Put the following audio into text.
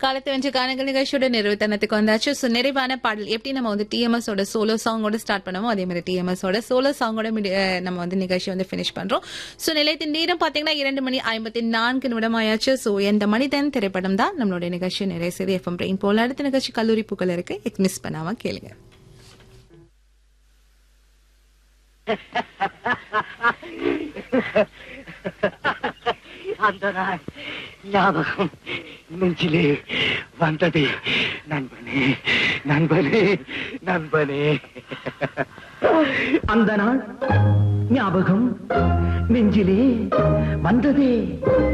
காலத்து வென்ற கானங்கள் நிகழ்ச்சியோட நிறைவுத்தனத்துக்கு வந்தாச்சு ஸோ நிறைவான பாடல் எப்படி நம்ம வந்து டிஎம்எஸ் ஓட சோலோ சாங்கோட ஸ்டார்ட் பண்ணுவோம் அதே மாதிரி டிஎம்எஸ் ஓட சோலோ சாங்கோட நம்ம வந்து நிகழ்ச்சி வந்து ஃபினிஷ் பண்றோம் ஸோ நிலையத்தின் நேரம் பாத்தீங்கன்னா இரண்டு மணி ஐம்பத்தி நான்கு நிமிடம் ஆயாச்சு ஸோ எந்த மனிதன் திரைப்படம் தான் நம்மளுடைய நிகழ்ச்சி நிறைய செய்தி எஃப்எம் ரெயின் போல அடுத்த நிகழ்ச்சி கல்லூரி புகழ் இருக்கு மிஸ் பண்ணாம கேளுங்க அந்த நாள் ஞாபகம் நெஞ்சிலே வந்தது நண்பனே நண்பனே நண்பனே அந்த நாள் ஞாபகம் நெஞ்சிலே வந்ததே